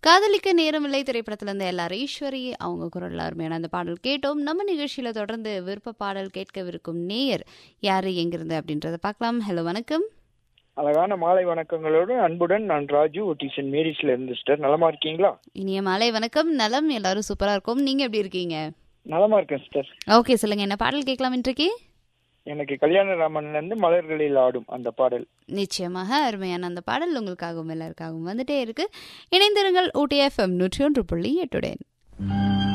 காதலிக்க நேரமில்லை திரைப்படத்துல இருந்த எல்லார் ஈஸ்வரி அவங்க குரல்ல அருமையான அந்த பாடல் கேட்டோம் நம்ம நிகழ்ச்சியில தொடர்ந்து விருப்ப பாடல் கேட்கவிருக்கும் நேயர் யாரு எங்கிருந்து அப்படின்றத பார்க்கலாம் ஹலோ வணக்கம் அழகான மாலை வணக்கங்களோடு அன்புடன் நான் ராஜு ஒட்டிசன் மேரிஸ்ல இருந்து சிஸ்டர் நலமா இருக்கீங்களா இனிய மாலை வணக்கம் நலம் எல்லாரும் சூப்பரா இருக்கும் நீங்க எப்படி இருக்கீங்க நலமா இருக்கேன் சிஸ்டர் ஓகே சொல்லுங்க என்ன பாடல் கேட்கலாம் இன்றைக்கு எனக்கு கல்யாணராமன்ல இருந்து மலர்களில் ஆடும் அந்த பாடல் நிச்சயமாக அருமையான அந்த பாடல் உங்களுக்காகவும் எல்லாருக்காகவும் வந்துட்டே இருக்கு இணைந்திருங்கள் ஊட்டி எஃப்எம் நூற்றி ஒன்று புள்ளி எட்டுடன்